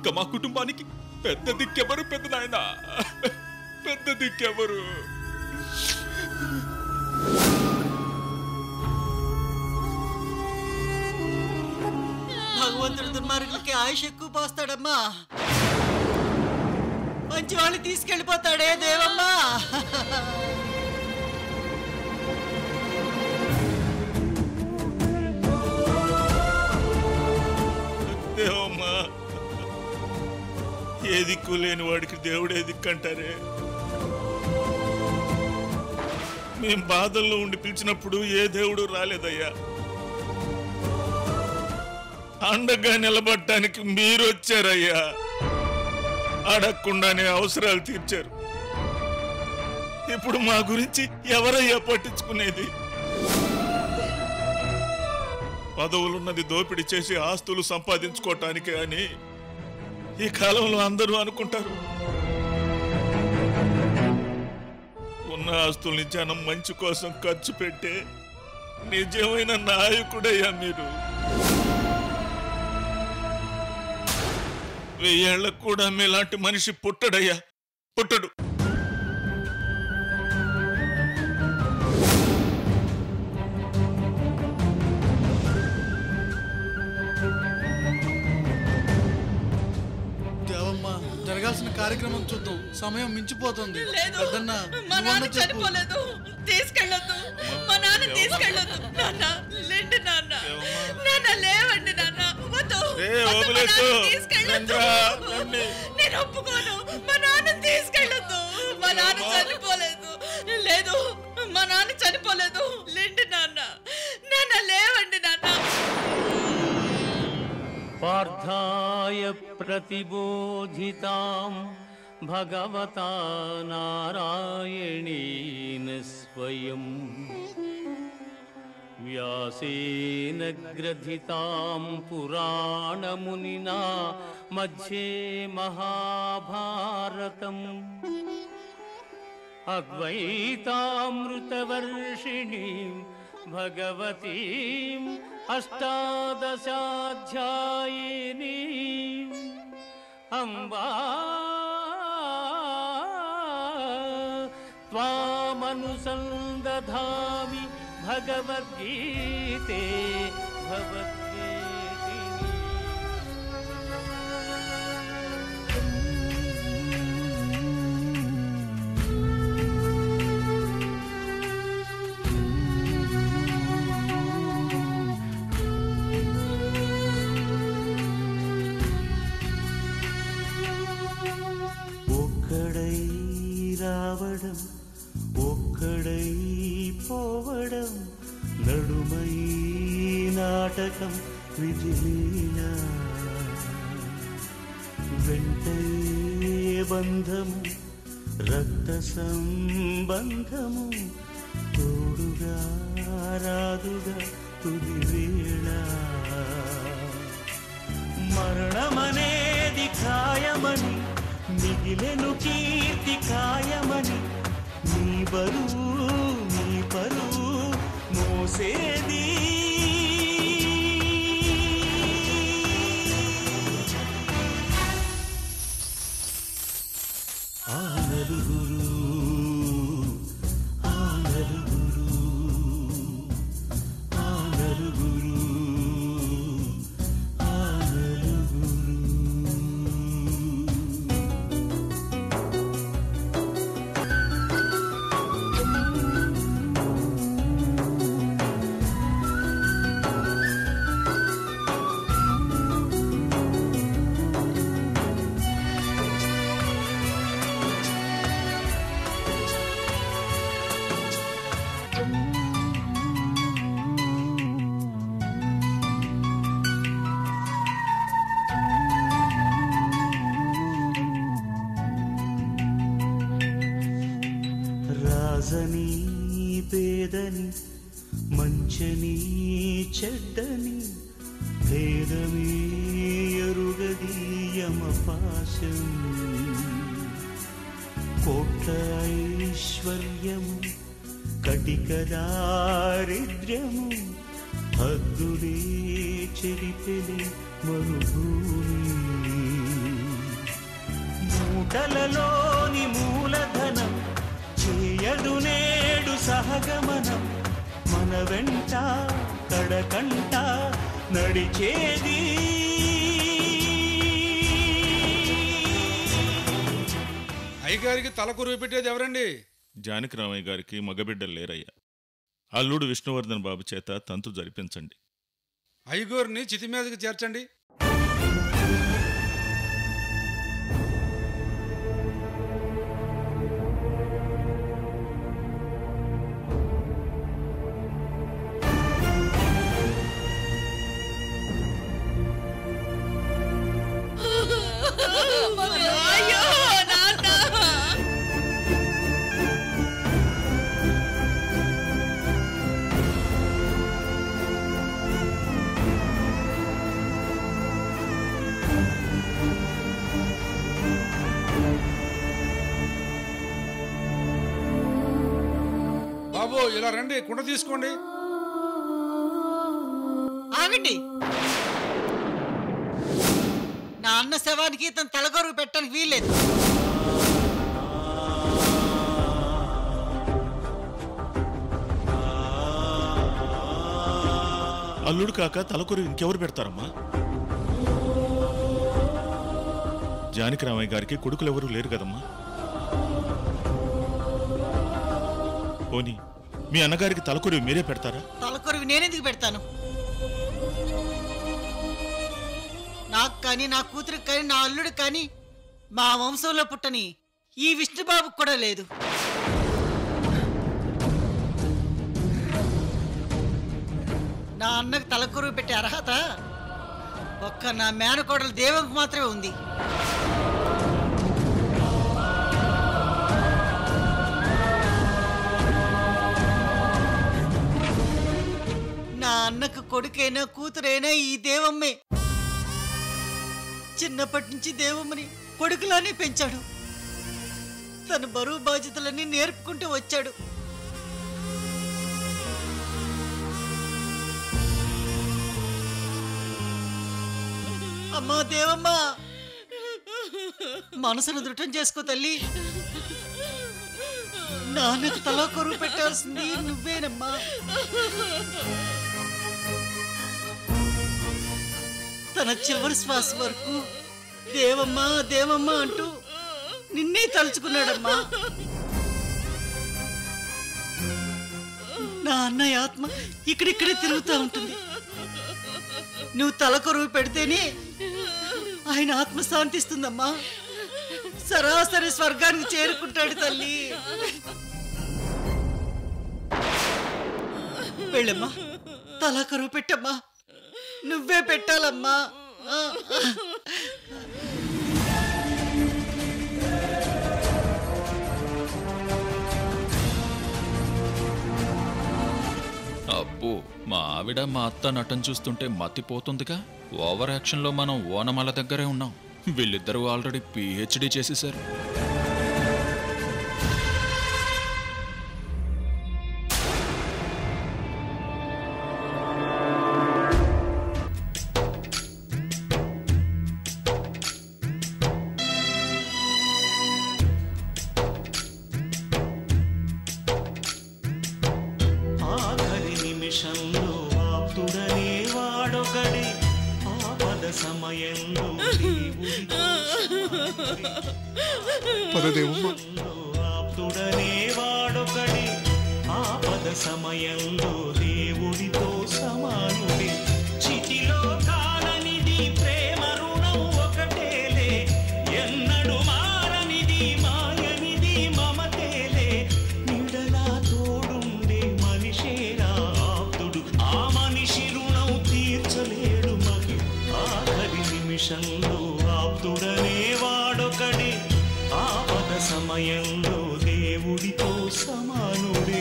ఇంకా మా కుటుంబానికి పెద్ద దిక్కెవరు పెద్ద నాయన పెద్ద దిక్కెవరు భగవంతుడు దుర్మార్గులకి ఆయుష్ ఎక్కువ పోస్తాడమ్మా మంచి వాళ్ళు తీసుకెళ్ళిపోతాడే దేవమ్మా దేవమ్మా ఏ దిక్కు లేని వాడికి దేవుడే దిక్కు అంటారే మేం బాధల్లో ఉండి పిలిచినప్పుడు ఏ దేవుడు రాలేదయ్యా అండగా నిలబడటానికి మీరు వచ్చారయ్యా అడగకుండానే అవసరాలు తీర్చారు ఇప్పుడు మా గురించి ఎవరయ్యా పట్టించుకునేది పదవులున్నది దోపిడీ చేసి ఆస్తులు సంపాదించుకోవటానికి అని ఈ కాలంలో అందరూ అనుకుంటారు ఉన్న ఆస్తుల్ని జనం మంచి కోసం ఖర్చు పెట్టే నిజమైన నాయకుడయ్యా మీరు వెయ్యేళ్లకు కూడా మీలాంటి మనిషి పుట్టడయ్యా పుట్టడు దేవమ్మ జరగాల్సిన కార్యక్రమం చూద్దాం సమయం మించిపోతుంది లేదు పెద్దన్న మా నువ్వన్నా నాన్న చెప్పు. చనిపోలేదు తీసుకెళ్ళొద్దు మా నాన్న తీసుకెళ్ళొద్దు నాన్న లేండి నాన్న నాన్న లేవండి నాన్న వద్దు ఏ, వద్దు, మా వదిలేసు. నాన్న తీసుకెళ్ళొద్దు. రండ్రా, రండి. నేను ఒప్పుకోను మా నాన్న తీసుకెళ్ళొద్దు మా నాన్న చనిపోలేదు లేదు మా నాన్న చనిపోలేదు లేండి నాన్న నాన్న లేవండి నాన్న पार्थाय प्रतिबोधितां भगवता नारायणेन स्वयं व्यासेन ग्रथितां पुराणमुनिना मध्ये महाभारतम् अद्वैतामृतवर्षिणीं भगवतीम् अष्टादशाध्यायिनीम् अम्बा त्वामनुसन्दधामि भगवद्गीते भवद्वेषिणी ఒక్కడై రావడం ఒక్కడై పోవడం నడుమై నాటకం విధిలీలా వెంటే బంధము రక్త సంబంధము తోడుగా రాదుగా తుది వేళ మరణమనేది ఖాయమని మిగిలెను కీర్తి ఖాయమని నీ బరువు నీ పరువు మోసేది ఆ నలుగురు ఆ నలుగురు ఆ నలుగురు ఆ నలుగురు రాజని పేదని మంచని చెడ్డని భేదమే ఎరుగది యమపాశం కోట్ల ఐశ్వర్యము కటిక దారిద్ర్యము హద్దులే చెరిపెలి మరుభూమి గుండలలోని మూలధనం చేయదు నేడు సహగమనం మన వెంట కడకంట నడిచేది అయ్యగారికి తల కురువు పెట్టేది ఎవరండి జానకి రామయ్య గారికి మగబిడ్డలు లేరయ్యా అల్లుడు విష్ణువర్ధన్ బాబు చేత తంతు జరిపించండి అయ్యగోరిని చితి మీదకి చేర్చండి అయ్యో నాన్న బాబు ఇలా రండి కుండ తీసుకోండి ఆగండి నా అన్న శవానికి తన తలగొరువు పెట్టడానికి వీల్లేదు అల్లుడు కాక తలకొరి ఇంకెవరు పెడతారమ్మా జానకి రామయ్య గారికి కొడుకులు ఎవరు లేరు కదమ్మా పోనీ మీ అన్నగారికి తలకొరి మీరే పెడతారా తలకొరువు నేనెందుకు పెడతాను నాకు కానీ నా కూతురికి కానీ నా అల్లుడికి కానీ మా వంశంలో పుట్టని ఈ విష్ణుబాబుకు కూడా లేదు నా అన్నకు తలకొరువు పెట్టే అర్హత ఒక్క నా మేనకోడలు దేవంకు మాత్రమే ఉంది నా అన్నకు కొడుకైనా కూతురైనా ఈ దేవమ్మే చిన్నప్పటి నుంచి దేవమ్మని కొడుకులానే పెంచాడు తన బరువు బాధ్యతలన్నీ నేర్పుకుంటూ వచ్చాడు అమ్మా దేవమ్మా మనసును దృఢం చేసుకో తల్లి నాన్నకు తల కొరువు పెట్టాల్సింది నువ్వేనమ్మా తన చివరి శ్వాస వరకు దేవమ్మా దేవమ్మా అంటూ నిన్నే తలుచుకున్నాడమ్మా నా అన్నయ్య ఆత్మ ఇక్కడిక్కడే తిరుగుతూ ఉంటుంది నువ్వు తల కొరువు పెడితేనే ఆయన ఆత్మ శాంతిస్తుందమ్మా సరాసరి స్వర్గానికి చేరుకుంటాడు తల్లి వెళ్ళమ్మా తల కరువు పెట్టమ్మా నువ్వే పెట్టాలమ్మా ఆ, ఆ. అబ్బో మా ఆవిడ మా అత్త నటన చూస్తుంటే మతిపోతుందిగా ఓవర్ యాక్షన్లో మనం ఓనమాల దగ్గరే ఉన్నాం వీళ్ళిద్దరూ ఆల్రెడీ పిహెచ్డి చేసేశారు ఆఖరి నిమిషంలో ఆప్తుడనే వాడొకడే ఆపద సమయంలో దేవుడితో సమయంలో ఆప్తుడనే వాడొకడే ఆపద సమయంలో దేవుడితో సమానుడే చితిలో కాలనిది ప్రేమ రుణం ఒకటేలే ఎన్నడు మారనిది మాయనిది మమతేలే నిడలా తోడుండే మనిషేరా ఆప్తుడు ఆ మనిషి రుణం తీర్చలేడు మరి ఆఖరి నిమిషంలో ఆప్తుడనే వాడొకడే ఆపద సమయంలో దేవుడితో సమానుడే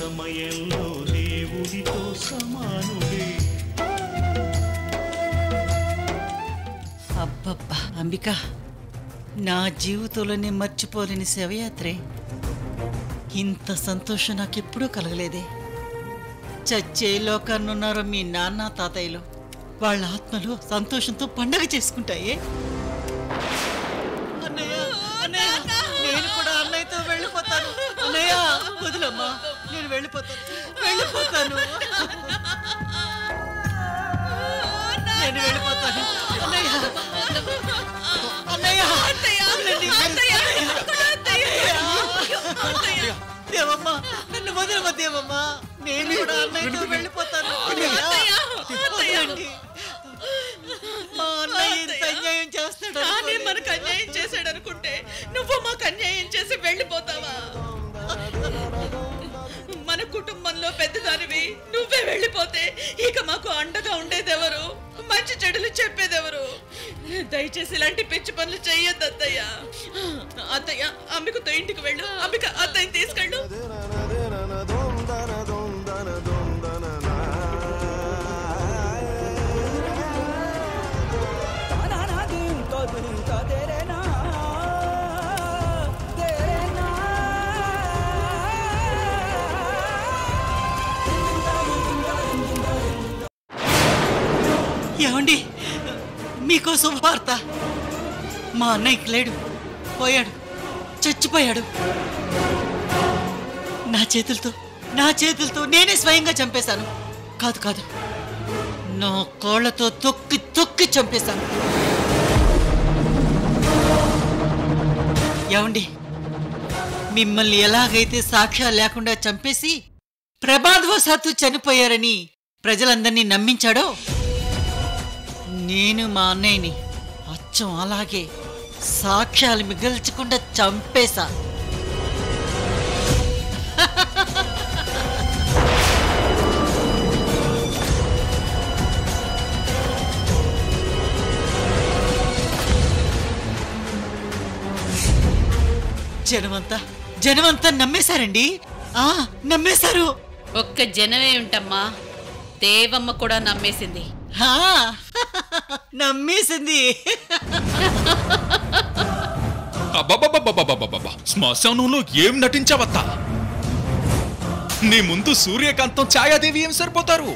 సమయంలో దేవుడితో సమానుడే అబ్బబ్బా అంబిక నా జీవితంలోనే మర్చిపోలేని శవయాత్రే ఇంత సంతోషం నాకెప్పుడూ కలగలేదే చచ్చే లోకాన్నున్నారో మీ నాన్న తాతయ్యలు వాళ్ళ ఆత్మలు సంతోషంతో పండగ చేసుకుంటాయే అన్నయ్య అన్నయ్య నేను కూడా అన్నయ్యతో వెళ్ళిపోతాను అన్నయ్య వదిలమ్మా నేను వెళ్ళిపోతాను వెళ్ళిపోతాను నేను వెళ్ళిపోతాను అన్నయ్య అన్నయ్య వదలండి. అన్నయ్య. దేవమ్మా నన్ను వదలమ్మ దేవమ్మా నేను కూడా అన్నయ్యతో వెళ్ళిపోతాను అన్నయ్య. వదలండి. మా అన్నయ్య ఇంత అన్యాయం చేస్తాడు నానే అనుకోలేదు. మనకు అన్యాయం చేశాడు అనుకుంటే నువ్వు మాకు అన్యాయం చేసి వెళ్ళిపోతావా మన కుటుంబంలో పెద్దదానివి నువ్వే వెళ్ళిపోతే ఇక మాకు అండగా ఉండేదెవరు మంచి చెడులు చెప్పేదెవరు దయచేసి ఇలాంటి పిచ్చి పనులు చెయ్యొద్దు అత్తయ్య అత్తయ్య అంబికతో ఇంటికి వెళ్ళు అంబిక అత్తయ్యని తీసుకెళ్ళు ఏమండి మీకో శుభవార్త మా అన్నయ్యకి లేడు పోయాడు చచ్చిపోయాడు నా చేతులతో నా చేతులతో నేనే స్వయంగా చంపేశాను కాదు కాదు నా కాళ్ళతో తొక్కి తొక్కి చంపేశాను ఏమండి మిమ్మల్ని ఎలాగైతే సాక్ష్యాలు లేకుండా చంపేసి ప్రమాదవశాత్తు చనిపోయారని ప్రజలందరినీ నమ్మించాడో నేను మా అన్నయ్యని అచ్చం అలాగే సాక్ష్యాలు మిగల్చకుండా చంపేశా జనమంతా జనమంతా నమ్మేశారండి ఆ నమ్మేశారు ఒక్క జనమే ఉంటమ్మా దేవమ్మ కూడా నమ్మేసింది ఆ, నమ్మేసింది అబ్బబ్బబ్బబ్బబ్బబ్బబ్బబ్బ. శ్మశానంలో ఏం నటించావత్తా నీ ముందు సూర్యకాంతం ఛాయాదేవి ఏం సరిపోతారు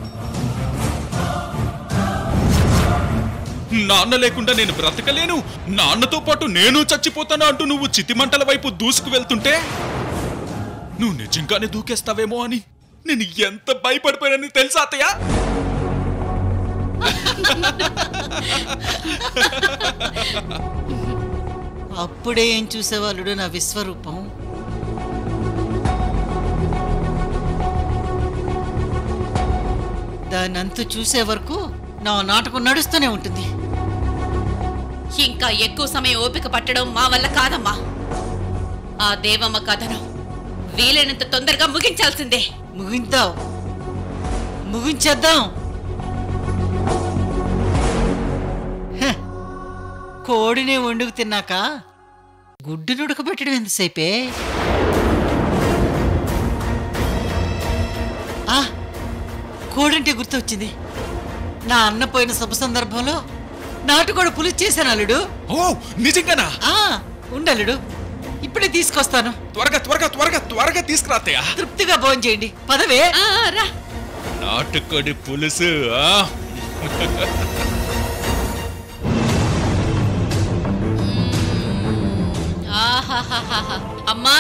నాన్న లేకుండా నేను బ్రతకలేను నాన్నతో పాటు నేను చచ్చిపోతాను అంటూ నువ్వు చితిమంటల వైపు దూసుకు వెళ్తుంటే నువ్వు నిజంగానే దూకేస్తావేమో అని నేను ఎంత భయపడిపోయానని తెలుసా అత్తయ్య అప్పుడే ఏం చూసేవాళ్ళుడు నా విశ్వరూపం దానంతు చూసే వరకు నా నాటకం నడుస్తూనే ఉంటుంది ఇంకా ఎక్కువ సమయం ఓపిక పట్టడం మా వల్ల కాదమ్మా ఆ దేవమ్మ కథను వీలైనంత తొందరగా ముగించాల్సిందే ముగించావు ముగించేద్దాం హ, కోడిని వండుకు తిన్నాక గుడ్డును ఉడకబెట్టడం ఎంతసేపే ఆ కోడంటే గుర్తొచ్చింది నా అన్న పోయిన శుభ సందర్భంలో నాటుకోడి పులుసు చేశాను అల్లుడు ఓ నిజంగానా ఆ ఉండలుడు ఇప్పుడే తీసుకొస్తాను త్వరగా త్వరగా త్వరగా త్వరగా తీసుకురా అత్తయ్య తృప్తిగా భోజనం చేయండి పదవే ఆ, రా నాటుకోడి పులుసు ఆ ఆహాహాహా. అమ్మా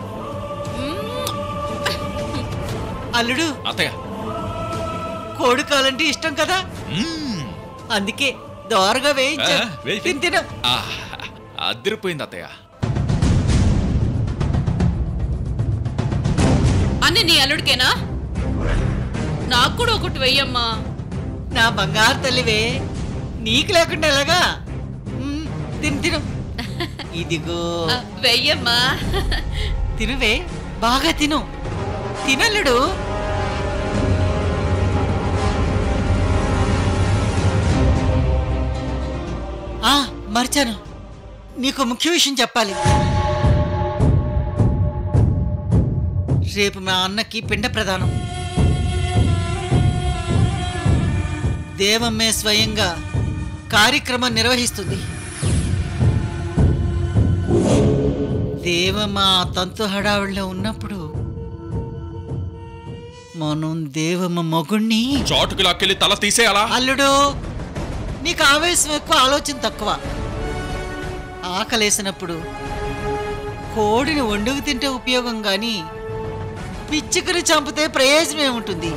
అల్లుడు అత్తయ్య కోడి కాలంటే ఇష్టం కదా మ్మ్. అందుకే దోరగా ఆ, వేయించా వేయి, తిని తిను ఆ, అదిరిపోయింది అత్తయ్య అన్ని నీ అల్లుడికేనా నాకు కూడా ఒకటి వెయ్యమ్మా నా బంగారు తల్లివే నీకు లేకుండా ఎలాగా మ్మ్, తిను తిను ఇదిగో ఆ, వెయ్యమ్మా తినువే బాగా తిను తినల్లుడు ఆ మర్చాను నీకు ముఖ్య విషయం చెప్పాలి రేపు మా అన్నకి పిండ ప్రదానం దేవమ్మే స్వయంగా కార్యక్రమం నిర్వహిస్తుంది దేవమ్మ ఆ తంతు హడావిడిలో ఉన్నప్పుడు మనం దేవమ్మ మొగుణ్ణి చాటుకి లాక్కెళ్ళి తల తీసేయాలా అల్లుడు నీకు ఆవేశం ఎక్కువ ఆలోచన తక్కువ ఆకలేసినప్పుడు కోడిని వండుకు తింటే ఉపయోగం గాని పిచ్చుకని చంపితే ప్రయోజనం ఏముంటుంది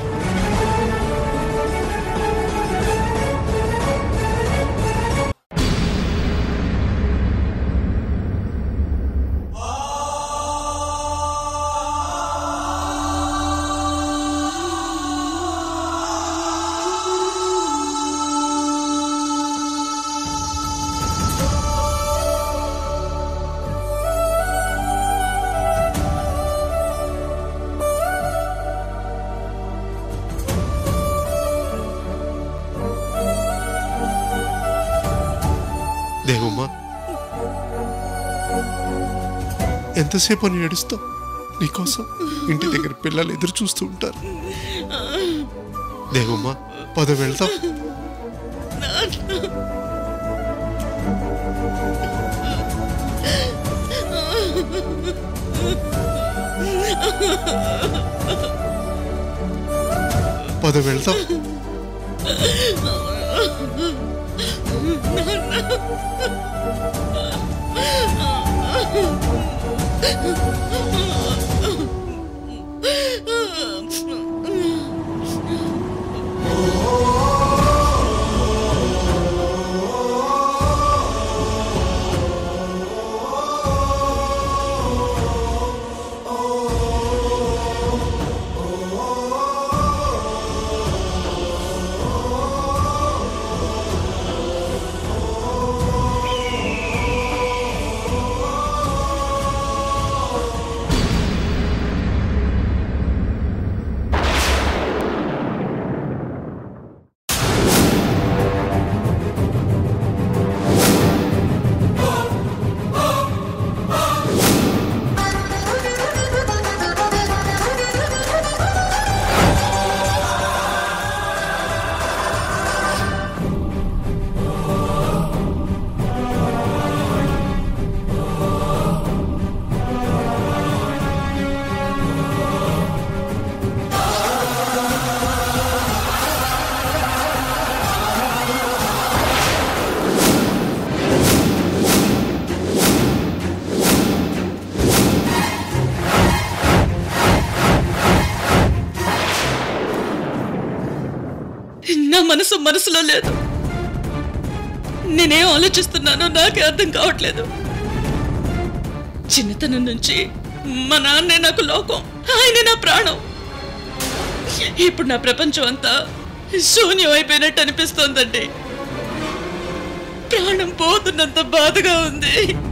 దేవమ్మా ఎంతసేపు అని ఏడుస్తావు నీకోసం ఇంటి దగ్గర పిల్లలు ఎదురు చూస్తూ ఉంటారు దేవమ్మా పద వెళ్తాం పద వెళ్తాం నా మనసు మనసులో లేదు నేనేం ఆలోచిస్తున్నానో నాకే అర్థం కావట్లేదు చిన్నతనం నుంచి మా నాన్నే నాకు లోకం ఆయనే నా ప్రాణం ఇప్పుడు నా ప్రపంచం అంతా శూన్యం అయిపోయినట్టు అనిపిస్తోందండి ప్రాణం పోతున్నంత బాధగా ఉంది